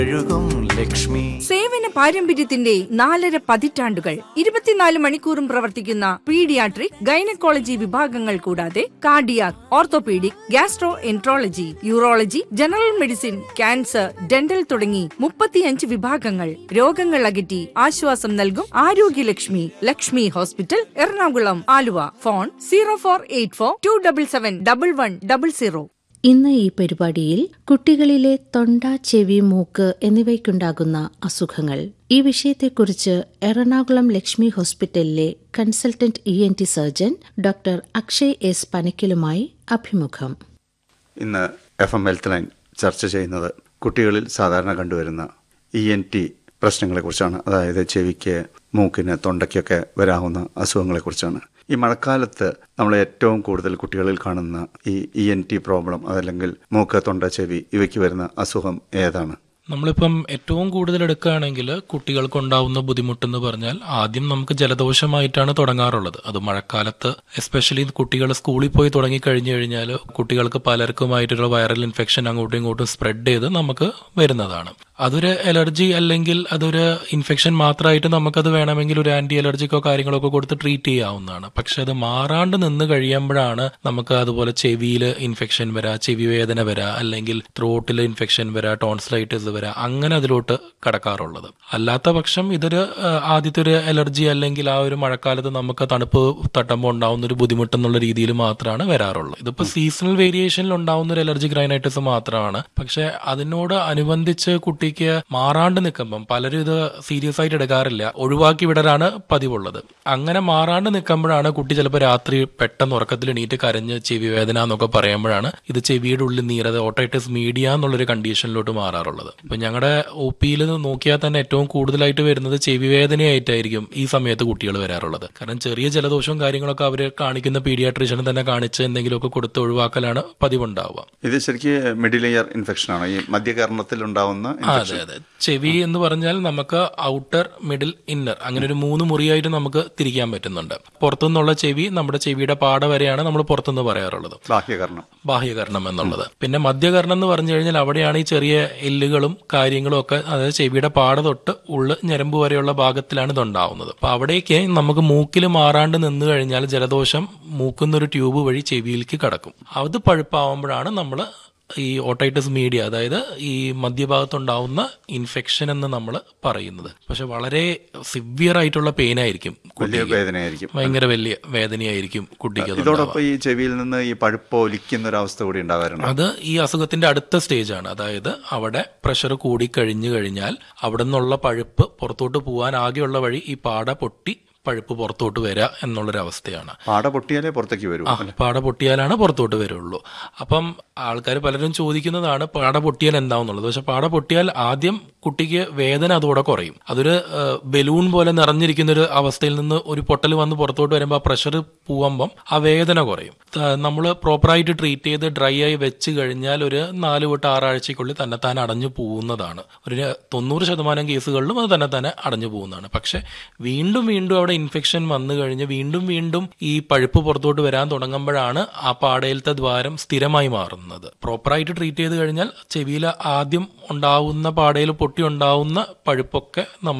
കഴുകും ലക്ഷ്മി സേവന പാരമ്പര്യത്തിന്റെ നാലര പതിറ്റാണ്ടുകൾ ഇരുപത്തിനാല് മണിക്കൂറും പ്രവർത്തിക്കുന്ന പീഡിയാട്രിക് ഗൈനക്കോളജി വിഭാഗങ്ങൾ കൂടാതെ cardiac orthopaedic gastroenterology urology general medicine cancer dental തുടങ്ങി മുപ്പത്തിയഞ്ച് വിഭാഗങ്ങൾ രോഗങ്ങൾ അകറ്റി ആശ്വാസം നൽകും ആരോഗ്യലക്ഷ്മി Lakshmi hospital Ernakulam Aluva phone zero four eight four two double seven double one double zero ഇന്ന് ഈ പരിപാടിയിൽ കുട്ടികളിലെ തൊണ്ട ചെവി മൂക്ക് എന്നിവയ്ക്കുണ്ടാകുന്ന അസുഖങ്ങൾ ഈ വിഷയത്തെക്കുറിച്ച് എറണാകുളം ലക്ഷ്മി ഹോസ്പിറ്റലിലെ consultant E N T surgeon doctor Akshay S പനക്കിലുമായി അഭിമുഖം ഇന്ന് എഫ് എം ഹെൽത്ത് ലൈൻ ചർച്ച ചെയ്യുന്നത് കുട്ടികളിൽ സാധാരണ കണ്ടുവരുന്ന ഇ എൻ ടി പ്രശ്നങ്ങളെക്കുറിച്ചാണ് അതായത് ചെവിക്ക് മൂക്കിന് തൊണ്ടയ്ക്കൊക്കെ വരാവുന്ന അസുഖങ്ങളെക്കുറിച്ചാണ് ഈ മഴക്കാലത്ത് നമ്മൾ ഏറ്റവും കൂടുതൽ കുട്ടികളിൽ കാണുന്ന ഈ ഇ എൻ ടി പ്രോബ്ലം അതല്ലെങ്കിൽ മൂക്ക് തൊണ്ട ചെവി ഇവയ്ക്ക് വരുന്ന അസുഖം ഏതാണ് നമ്മളിപ്പം ഏറ്റവും കൂടുതൽ എടുക്കുകയാണെങ്കിൽ കുട്ടികൾക്ക് ഉണ്ടാവുന്ന ബുദ്ധിമുട്ടെന്ന് പറഞ്ഞാൽ ആദ്യം നമുക്ക് ജലദോഷമായിട്ടാണ് തുടങ്ങാറുള്ളത് അത് മഴക്കാലത്ത് എസ്പെഷ്യലി കുട്ടികൾ സ്കൂളിൽ പോയി തുടങ്ങി കഴിഞ്ഞു കഴിഞ്ഞാൽ കുട്ടികൾക്ക് പലർക്കുമായിട്ടുള്ള വൈറൽ ഇൻഫെക്ഷൻ അങ്ങോട്ടും ഇങ്ങോട്ടും സ്പ്രെഡ് ചെയ്ത് നമുക്ക് വരുന്നതാണ് അതൊരു അലർജി അല്ലെങ്കിൽ അതൊരു ഇൻഫെക്ഷൻ മാത്രമായിട്ട് നമുക്കത് വേണമെങ്കിൽ ഒരു ആന്റി അലർജിക്കോ കാര്യങ്ങളൊക്കെ കൊടുത്ത് ട്രീറ്റ് ചെയ്യാവുന്നതാണ് പക്ഷെ അത് മാറാണ്ട് നിന്ന് കഴിയുമ്പോഴാണ് നമുക്ക് അതുപോലെ ചെവിയിൽ ഇൻഫെക്ഷൻ വരാ ചെവി വേദന വരാ അല്ലെങ്കിൽ ത്രോട്ടിൽ ഇൻഫെക്ഷൻ വരാ ടോൺസിലൈറ്റിസ് വരാ അങ്ങനെ അതിലോട്ട് കടക്കാറുള്ളത് അല്ലാത്ത പക്ഷം ഇതൊരു ആ, ആദ്യത്തെ ഒരു അലർജി അല്ലെങ്കിൽ ആ ഒരു മഴക്കാലത്ത് നമുക്ക് തണുപ്പ് തട്ടുമ്പോൾ ഉണ്ടാവുന്ന ഒരു ബുദ്ധിമുട്ട് എന്നുള്ള രീതിയിൽ മാത്രമാണ് വരാറുള്ളത് ഇതിപ്പോ സീസണൽ വേരിയേഷനിൽ ഉണ്ടാവുന്ന ഒരു അലർജി ഗ്രൈനൈറ്റിസ് മാത്രമാണ് പക്ഷെ അതിനോട് അനുബന്ധിച്ച് കുട്ടിക്ക് മാറാണ്ട് നിൽക്കുമ്പം പലരും ഇത് സീരിയസ് ആയിട്ട് എടുക്കാറില്ല ഒഴിവാക്കി വിടലാണ് പതിവുള്ളത് അങ്ങനെ മാറാണ്ട് നിൽക്കുമ്പോഴാണ് കുട്ടി ചിലപ്പോൾ രാത്രി പെട്ടെന്ന് ഉറക്കത്തിൽ എണീറ്റ് കരഞ്ഞ് ചെവി വേദന എന്നൊക്കെ പറയുമ്പോഴാണ് ഇത് ചെവിയുടെ ഉള്ളിൽ നീരത് ഓട്ടൈറ്റിസ് മീഡിയ എന്നുള്ളൊരു കണ്ടീഷനിലോട്ട് മാറാറുള്ളത് ഇപ്പൊ ഞങ്ങളുടെ ഒ പിയിൽ നോക്കിയാൽ തന്നെ ഏറ്റവും കൂടുതലായിട്ട് വരുന്നത് ചെവി വേദനയായിട്ടായിരിക്കും ഈ സമയത്ത് കുട്ടികൾ വരാറുള്ളത് കാരണം ചെറിയ ജലദോഷവും കാര്യങ്ങളൊക്കെ അവർ കാണിക്കുന്ന പീഡിയാട്രീഷ്യനെ തന്നെ കാണിച്ച് എന്തെങ്കിലുമൊക്കെ കൊടുത്ത് ഒഴിവാക്കലാണ് പതിവുണ്ടാവുക ഇത് ശരിക്ക് മിഡിൽ ഇയർ ഇൻഫെക്ഷൻ ആണ് ഈ മധ്യകർണത്തിൽ ഉണ്ടാവുന്ന ആ, അതെ അതെ ചെവി എന്ന് പറഞ്ഞാൽ നമുക്ക് ഔട്ടർ മിഡിൽ ഇന്നർ അങ്ങനെ ഒരു മൂന്ന് മുറിയായിട്ട് നമുക്ക് തിരിക്കാൻ പറ്റുന്നുണ്ട് പുറത്തുനിന്നുള്ള ചെവി നമ്മുടെ ചെവിയുടെ പാട വരെയാണ് നമ്മൾ പുറത്തുനിന്ന് പറയാറുള്ളത് ബാഹ്യകർണം ബാഹ്യകർണം എന്നുള്ളത് പിന്നെ മധ്യകർണം എന്ന് പറഞ്ഞു കഴിഞ്ഞാൽ അവിടെയാണ് ഈ ചെറിയ എല്ലുകളും കാര്യങ്ങളും ഒക്കെ അതായത് ചെവിയുടെ പാട തൊട്ട് ഉള്ള് ഞരമ്പ് വരെയുള്ള ഭാഗത്തിലാണ് ഇത് ഉണ്ടാവുന്നത് അപ്പൊ അവിടേക്ക് നമുക്ക് മൂക്കിൽ മാറാണ്ട് നിന്ന് കഴിഞ്ഞാൽ ജലദോഷം മൂക്കുന്നൊരു ട്യൂബ് വഴി ചെവിയിലേക്ക് കടക്കും അത് പഴുപ്പാവുമ്പോഴാണ് നമ്മൾ ഈ ഓട്ടൈറ്റിസ് മീഡിയ അതായത് ഈ മധ്യഭാഗത്തുണ്ടാവുന്ന ഇൻഫെക്ഷൻ എന്ന് നമ്മൾ പറയുന്നത് പക്ഷെ വളരെ സിവിയർ ആയിട്ടുള്ള പെയിൻ ആയിരിക്കും വലിയ കുട്ടിക്ക്. വേദനയായിരിക്കും ഭയങ്കര വലിയ വേദനയായിരിക്കും കുട്ടിക്ക് അത് ഉണ്ടാവുക. ഇതോടൊപ്പം ഈ ചെവിയിൽ നിന്ന് ഈ പഴുപ്പ് ഒലിക്കുന്ന ഒരു അവസ്ഥ കൂടി ഉണ്ടാകാറുണ്ട് അത് ഈ അസുഖത്തിന്റെ അടുത്ത സ്റ്റേജ് ആണ് അതായത് അവിടെ പ്രഷർ കൂടി കഴിഞ്ഞു കഴിഞ്ഞാൽ അവിടെ നിന്നുള്ള പഴുപ്പ് പുറത്തോട്ട് പോകാൻ ആകെയുള്ള വഴി ഈ പാട പൊട്ടി പഴുപ്പ് പുറത്തോട്ട് വരിക എന്നുള്ളൊരവസ്ഥയാണ് പാട പൊട്ടിയാലേ പുറത്തേക്ക് വരൂ ആ പാട പൊട്ടിയാലാണ് പുറത്തോട്ട് വരുള്ളൂ അപ്പം ആൾക്കാർ പലരും ചോദിക്കുന്നതാണ് പാട പൊട്ടിയാൽ എന്താവുന്നുള്ളത് പക്ഷെ പാട പൊട്ടിയാൽ ആദ്യം കുട്ടിക്ക് വേദന അതോടെ കുറയും അതൊരു ബലൂൺ പോലെ നിറഞ്ഞിരിക്കുന്ന ഒരു അവസ്ഥയിൽ നിന്ന് ഒരു പൊട്ടൽ വന്ന് പുറത്തോട്ട് വരുമ്പോൾ ആ പ്രഷർ പോവുമ്പം ആ വേദന കുറയും നമ്മൾ പ്രോപ്പറായിട്ട് ട്രീറ്റ് ചെയ്ത് ഡ്രൈ ആയി വെച്ച് കഴിഞ്ഞാൽ ഒരു നാല് തൊട്ട് ആറാഴ്ചക്കുള്ളിൽ തന്നെ താൻ അടഞ്ഞു പോകുന്നതാണ് ഒരു തൊണ്ണൂറ് ശതമാനം കേസുകളിലും അത് തന്നെ തന്നെ അടഞ്ഞു പോകുന്നതാണ് പക്ഷെ വീണ്ടും വീണ്ടും അവിടെ ഇൻഫെക്ഷൻ വന്നു കഴിഞ്ഞ് വീണ്ടും വീണ്ടും ഈ പഴുപ്പ് പുറത്തോട്ട് വരാൻ തുടങ്ങുമ്പോഴാണ് ആ പാടയിലത്തെ ദ്വാരം സ്ഥിരമായി മാറുന്നത് പ്രോപ്പറായിട്ട് ട്രീറ്റ് ചെയ്ത് കഴിഞ്ഞാൽ ചെവിയിൽ ആദ്യം ഉണ്ടാവുന്ന പാടയിൽ പൊട്ടി ഉണ്ടാവുന്ന പഴുപ്പൊക്കെ നമ്മൾ